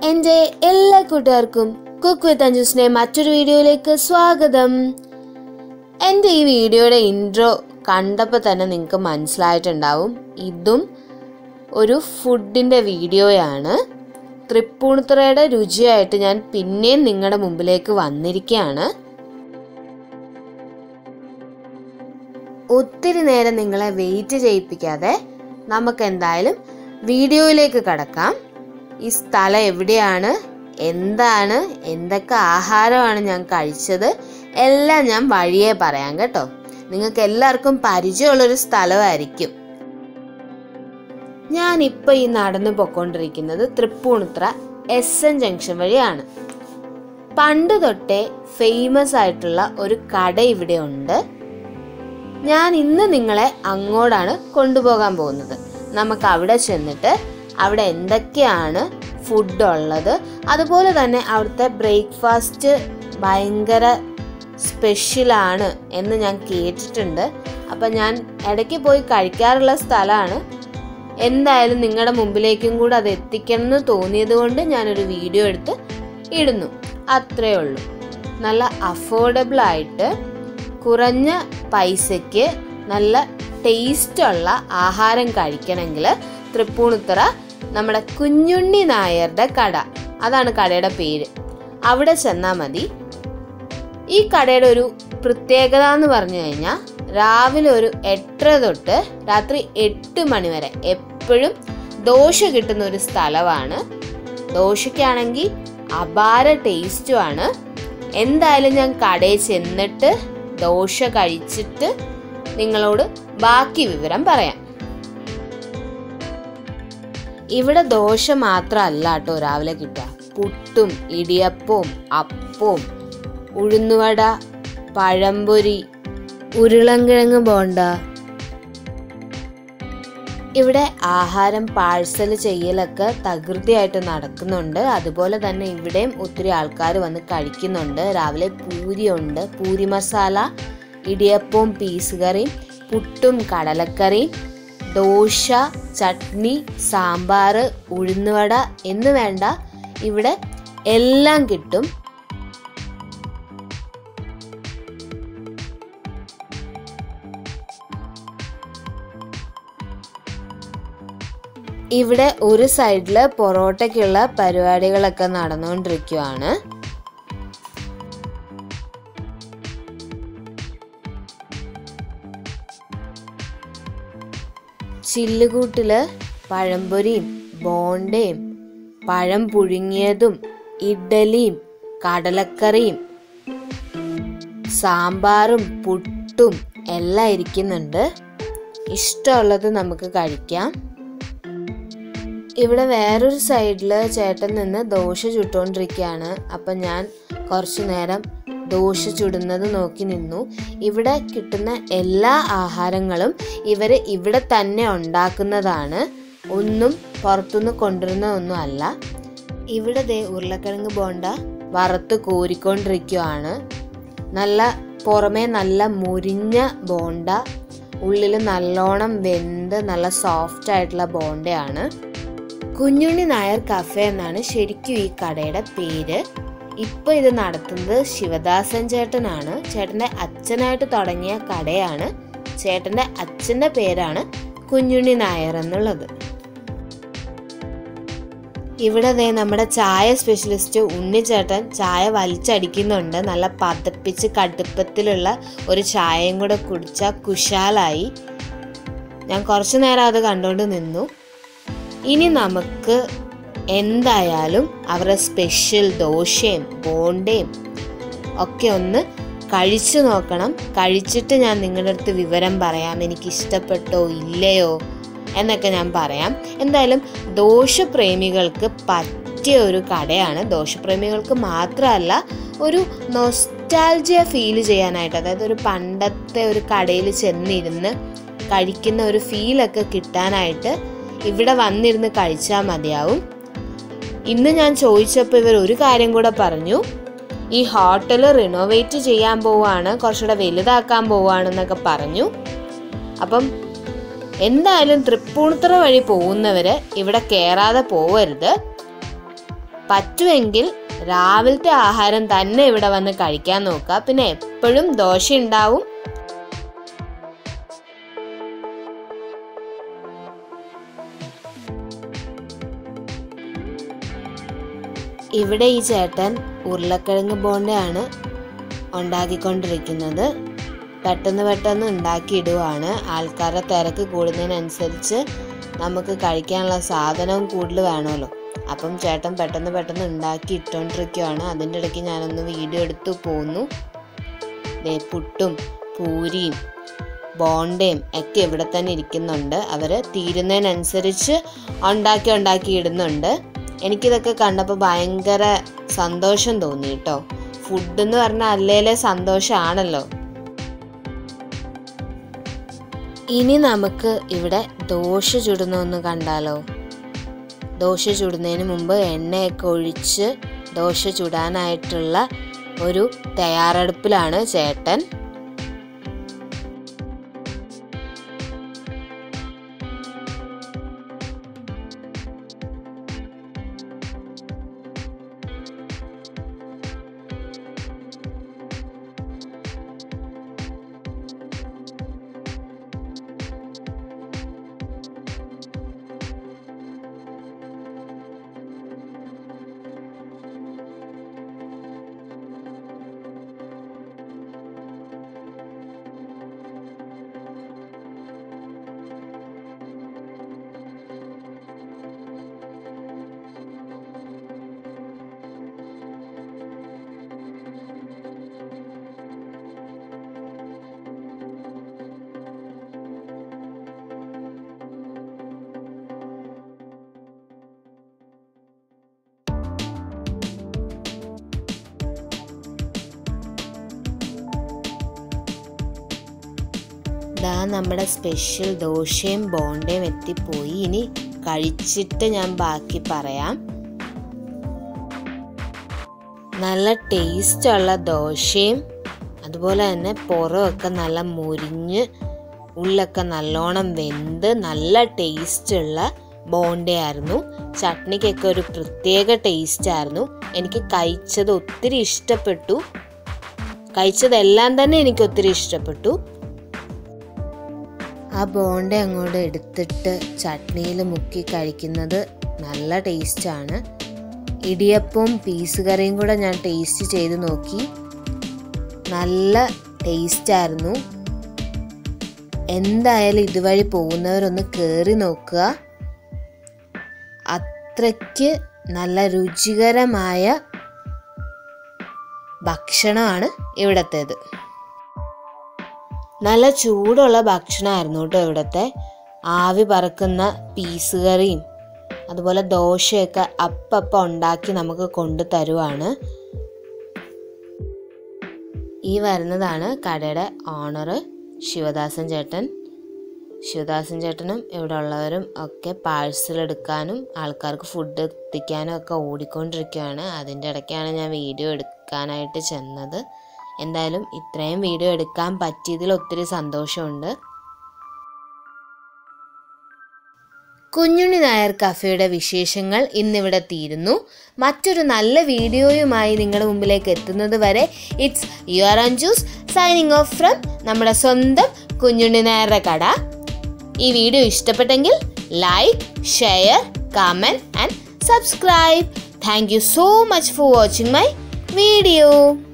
എൻ്റെ എല്ലാ കൂട്ടുകാർക്കും കുക്ക് വിത്ത് അഞ്ജുസിനെ മറ്റൊരു വീഡിയോയിലേക്ക് സ്വാഗതം എൻ്റെ ഈ വീഡിയോയുടെ ഇൻട്രോ കണ്ടപ്പോൾ തന്നെ നിങ്ങൾക്ക് മനസ്സിലായിട്ടുണ്ടാവും ഇതും ഒരു ഫുഡിൻ്റെ വീഡിയോയാണ് തൃപ്പൂണിത്തുറയുടെ രുചിയായിട്ട് ഞാൻ പിന്നെയും നിങ്ങളുടെ മുമ്പിലേക്ക് വന്നിരിക്കുകയാണ് ഒത്തിരി നേരം നിങ്ങളെ വെയിറ്റ് ചെയ്യിപ്പിക്കാതെ നമുക്ക് എന്തായാലും വീഡിയോയിലേക്ക് കടക്കാം ഈ സ്ഥലം എവിടെയാണ് എന്താണ് എന്തൊക്കെ ആഹാരമാണ് ഞാൻ കഴിച്ചത് എല്ലാം ഞാൻ വഴിയേ പറയാം കേട്ടോ നിങ്ങൾക്ക് എല്ലാവർക്കും പരിചയമുള്ളൊരു സ്ഥലമായിരിക്കും ഞാൻ ഇപ്പൊ ഈ നടന്നു പൊക്കോണ്ടിരിക്കുന്നത് തൃപ്പൂണിത്തുറ എസ് എൻ ജംഗ്ഷൻ വഴിയാണ് പണ്ട് തൊട്ടേ ഫേമസ് ആയിട്ടുള്ള ഒരു കട ഇവിടെ ഉണ്ട് ഞാൻ ഇന്ന് നിങ്ങളെ അങ്ങോട്ടാണ് കൊണ്ടുപോകാൻ പോകുന്നത് നമുക്ക് അവിടെ ചെന്നിട്ട് അവിടെ എന്തൊക്കെയാണ് ഫുഡ് ഉള്ളത് അതുപോലെ തന്നെ അവിടുത്തെ ബ്രേക്ക്ഫാസ്റ്റ് ഭയങ്കര സ്പെഷ്യലാണ് എന്ന് ഞാൻ കേട്ടിട്ടുണ്ട് അപ്പം ഞാൻ ഇടയ്ക്ക് പോയി കഴിക്കാറുള്ള സ്ഥലമാണ് എന്തായാലും നിങ്ങളുടെ മുമ്പിലേക്കും കൂടെ അത് എത്തിക്കണം എന്ന് തോന്നിയത് കൊണ്ട് ഞാനൊരു വീഡിയോ എടുത്ത് ഇടുന്നു അത്രേ ഉള്ളൂ നല്ല അഫോർഡബിൾ ആയിട്ട് കുറഞ്ഞ പൈസയ്ക്ക് നല്ല ടേസ്റ്റുള്ള ആഹാരം കഴിക്കണമെങ്കിൽ തൃപ്പൂണിത്തുറ നമ്മുടെ കുഞ്ഞുണ്ണി നായരുടെ കട അതാണ് കടയുടെ പേര് അവിടെ ചെന്നാൽ മതി ഈ കടയുടെ ഒരു പ്രത്യേകത എന്ന് പറഞ്ഞു കഴിഞ്ഞാൽ രാവിലെ ഒരു എട്ടര തൊട്ട് രാത്രി എട്ട് മണി വരെ എപ്പോഴും ദോശ കിട്ടുന്ന ഒരു സ്ഥലമാണ് ദോശയ്ക്കാണെങ്കിൽ അപാര ടേസ്റ്റുമാണ് എന്തായാലും ഞാൻ കടയിൽ ചെന്നിട്ട് ദോശ കഴിച്ചിട്ട് നിങ്ങളോട് ബാക്കി വിവരം പറയാം ഇവിടെ ദോശ മാത്രമല്ല കേട്ടോ രാവിലെ കിട്ടുക പുട്ടും ഇടിയപ്പവും അപ്പവും ഉഴുന്നുവട പഴംപൊരി ഉരുളൻകിഴങ്ങ് ബോണ്ട ഇവിടെ ആഹാരം പാഴ്സൽ ചെയ്യലൊക്കെ തകൃതിയായിട്ട് നടക്കുന്നുണ്ട് അതുപോലെ തന്നെ ഇവിടെയും ഒത്തിരി ആൾക്കാർ വന്ന് കഴിക്കുന്നുണ്ട് രാവിലെ പൂരിയുണ്ട് പൂരി മസാല ഇടിയപ്പവും പീസ് കറിയും പുട്ടും കടലക്കറിയും ദോശ ചട്നി സാമ്പാർ ഉഴുന്നുവട എന്ന് വേണ്ട ഇവിടെ എല്ലാം കിട്ടും ഇവിടെ ഒരു സൈഡില് പൊറോട്ടയ്ക്കുള്ള പരിപാടികളൊക്കെ നടന്നുകൊണ്ടിരിക്കുവാണ് ചില്ലുകൂട്ടില് പഴംപൊരിയും ബോണ്ടയും പഴം പുഴുങ്ങിയതും ഇഡലിയും കടലക്കറിയും സാമ്പാറും പുട്ടും എല്ലാം ഇരിക്കുന്നുണ്ട് ഇഷ്ടമുള്ളത് നമുക്ക് കഴിക്കാം ഇവിടെ വേറൊരു സൈഡിൽ ചേട്ടൻ നിന്ന് ദോശ ചുട്ടുകൊണ്ടിരിക്കുകയാണ് അപ്പം ഞാൻ കുറച്ചു നേരം ദോശ ചുടുന്നത് നോക്കി നിന്നു ഇവിടെ കിട്ടുന്ന എല്ലാ ആഹാരങ്ങളും ഇവർ ഇവിടെ തന്നെ ഉണ്ടാക്കുന്നതാണ് ഒന്നും പുറത്തുനിന്ന് കൊണ്ടുവരുന്ന ഒന്നും അല്ല ഇവിടെ ദേ ഉരുളക്കിഴങ്ങ് ബോണ്ട വറുത്ത് കോരിക്കൊണ്ടിരിക്കുകയാണ് നല്ല പുറമേ നല്ല മുരിഞ്ഞ ബോണ്ട ഉള്ളിൽ നല്ലോണം വെന്ത് നല്ല സോഫ്റ്റ് ആയിട്ടുള്ള ബോണ്ടയാണ് കുഞ്ഞുണ്ണി നായർ കഫേ എന്നാണ് ശരിക്കും ഈ കടയുടെ പേര് ഇപ്പൊ ഇത് നടത്തുന്നത് ശിവദാസൻ ചേട്ടനാണ് ചേട്ടന്റെ അച്ഛനായിട്ട് തുടങ്ങിയ കടയാണ് ചേട്ടന്റെ അച്ഛന്റെ പേരാണ് കുഞ്ഞുണ്ണി നായർ എന്നുള്ളത് ഇവിടെ ദേ നമ്മുടെ ചായ സ്പെഷ്യലിസ്റ്റ് ഉണ്ണിച്ചേട്ടൻ ചായ വലിച്ചടിക്കുന്നുണ്ട് നല്ല പതപ്പിച്ച് കടുപ്പത്തിലുള്ള ഒരു ചായയും കൂടെ കുടിച്ച കുശാലായി ഞാൻ കുറച്ചു നേരം അത് കണ്ടുകൊണ്ട് നിന്നു ഇനി നമുക്ക് എന്തായാലും അവരുടെ സ്പെഷ്യൽ ദോശയും ബോണ്ടയും ഒക്കെ ഒന്ന് കഴിച്ചു നോക്കണം കഴിച്ചിട്ട് ഞാൻ നിങ്ങളുടെ അടുത്ത് വിവരം പറയാം എനിക്ക് ഇഷ്ടപ്പെട്ടോ ഇല്ലയോ എന്നൊക്കെ ഞാൻ പറയാം എന്തായാലും ദോഷപ്രേമികൾക്ക് പറ്റിയ ഒരു കടയാണ് ദോഷപ്രേമികൾക്ക് മാത്രമല്ല ഒരു നൊസ്റ്റാൽജിയ ഫീൽ ചെയ്യാനായിട്ട് അതായത് ഒരു പണ്ടത്തെ ഒരു കടയിൽ ചെന്നിരുന്ന് കഴിക്കുന്ന ഒരു ഫീലൊക്കെ കിട്ടാനായിട്ട് ഇവിടെ വന്നിരുന്ന് കഴിച്ചാൽ മതിയാവും ഇന്ന് ഞാൻ ചോദിച്ചപ്പോൾ ഇവർ ഒരു കാര്യം കൂടെ പറഞ്ഞു ഈ ഹോട്ടൽ റിനോവേറ്റ് ചെയ്യാൻ പോവാണ് കുറച്ചുകൂടെ വലുതാക്കാൻ പോവാണെന്നൊക്കെ പറഞ്ഞു അപ്പം എന്തായാലും തൃപ്പൂണിത്തുറ വഴി പോകുന്നവര് ഇവിടെ കയറാതെ പോവരുത് പറ്റുമെങ്കിൽ രാവിലത്തെ ആഹാരം തന്നെ ഇവിടെ വന്ന് കഴിക്കാൻ നോക്കുക പിന്നെ എപ്പോഴും ദോശ ഉണ്ടാവും ഇവിടെ ഈ ചേട്ടൻ ഉരുളക്കിഴങ്ങ് ബോണ്ടയാണ് ഉണ്ടാക്കിക്കൊണ്ടിരിക്കുന്നത് പെട്ടെന്ന് പെട്ടെന്ന് ഉണ്ടാക്കിയിടുവാണ് ആൾക്കാരുടെ തിരക്ക് കൂടുന്നതിനനുസരിച്ച് നമുക്ക് കഴിക്കാനുള്ള സാധനവും കൂടുതൽ വേണമല്ലോ അപ്പം ചേട്ടൻ പെട്ടെന്ന് പെട്ടെന്ന് ഉണ്ടാക്കി ഇട്ടുകൊണ്ടിരിക്കുകയാണ് അതിൻ്റെ ഇടയ്ക്ക് ഞാനൊന്ന് വീഡിയോ എടുത്തു പോന്നു ദേ പുട്ടും പൂരിയും ബോണ്ടയും ഒക്കെ ഇവിടെ തന്നെ ഇരിക്കുന്നുണ്ട് അവർ തീരുന്നതിനനുസരിച്ച് ഉണ്ടാക്കി ഉണ്ടാക്കി ഇടുന്നുണ്ട് എനിക്കിതൊക്കെ കണ്ടപ്പോൾ ഭയങ്കര സന്തോഷം തോന്നി കേട്ടോ ഫുഡ് എന്ന് പറഞ്ഞാൽ അല്ലേലെ സന്തോഷമാണല്ലോ ഇനി നമുക്ക് ഇവിടെ ദോശ ചുടുന്ന ഒന്ന് കണ്ടാലോ ദോശ ചുടുന്നതിന് മുമ്പ് എണ്ണയൊക്കെ ഒഴിച്ച് ദോശ ചുടാനായിട്ടുള്ള ഒരു തയ്യാറെടുപ്പിലാണ് ചേട്ടൻ ദാ നമ്മുടെ സ്പെഷ്യൽ ദോശയും ബോണ്ടയും എത്തിപ്പോയി ഇനി കഴിച്ചിട്ട് ഞാൻ ബാക്കി പറയാം നല്ല ടേസ്റ്റുള്ള ദോശയും അതുപോലെ തന്നെ പുറമൊക്കെ നല്ല മുരിഞ്ഞ് ഉള്ളൊക്കെ നല്ലോണം വെന്ത് നല്ല ടേസ്റ്റുള്ള ബോണ്ടയായിരുന്നു ചട്നിക്കൊക്കെ ഒരു പ്രത്യേക ടേസ്റ്റ് ആയിരുന്നു എനിക്ക് കഴിച്ചത് ഒത്തിരി ഇഷ്ടപ്പെട്ടു കഴിച്ചതെല്ലാം തന്നെ എനിക്ക് ഒത്തിരി ഇഷ്ടപ്പെട്ടു ആ ബോണ്ട അങ്ങോട്ട് എടുത്തിട്ട് ചട്നിയിൽ മുക്കി കഴിക്കുന്നത് നല്ല ടേസ്റ്റാണ് ഇടിയപ്പവും പീസ് കറിയും കൂടെ ഞാൻ ടേസ്റ്റ് ചെയ്ത് നോക്കി നല്ല ടേസ്റ്റായിരുന്നു എന്തായാലും ഇതുവഴി പോകുന്നവരൊന്ന് കയറി നോക്കുക അത്രയ്ക്ക് നല്ല രുചികരമായ ഭക്ഷണമാണ് ഇവിടത്തേത് നല്ല ചൂടുള്ള ഭക്ഷണമായിരുന്നു കേട്ടോ ഇവിടുത്തെ ആവി പറക്കുന്ന പീസ് കറിയും അതുപോലെ ദോശയൊക്കെ അപ്പപ്പം ഉണ്ടാക്കി നമുക്ക് കൊണ്ടു തരുവാണ് ഈ വരുന്നതാണ് കടയുടെ ഓണർ ശിവദാസൻ ചേട്ടൻ ശിവദാസൻ ചേട്ടനും ഇവിടെ ഉള്ളവരും ഒക്കെ പാഴ്സൽ എടുക്കാനും ആൾക്കാർക്ക് ഫുഡ് എത്തിക്കാനും ഒക്കെ ഓടിക്കൊണ്ടിരിക്കുകയാണ് അതിൻ്റെ ഇടയ്ക്കാണ് ഞാൻ വീഡിയോ എടുക്കാനായിട്ട് ചെന്നത് എന്തായാലും ഇത്രയും വീഡിയോ എടുക്കാൻ പറ്റിയതിൽ ഒത്തിരി സന്തോഷമുണ്ട് കുഞ്ഞുണ്ണി നായർ കഫയുടെ വിശേഷങ്ങൾ ഇന്നിവിടെ തീരുന്നു മറ്റൊരു നല്ല വീഡിയോയുമായി നിങ്ങളുടെ മുമ്പിലേക്ക് എത്തുന്നത് വരെ it's your Anju's signing off from നമ്മുടെ സ്വന്തം കുഞ്ഞുണ്ണി നായരുടെ കട ഈ വീഡിയോ ഇഷ്ടപ്പെട്ടെങ്കിൽ like share comment and subscribe thank you so much for watching my video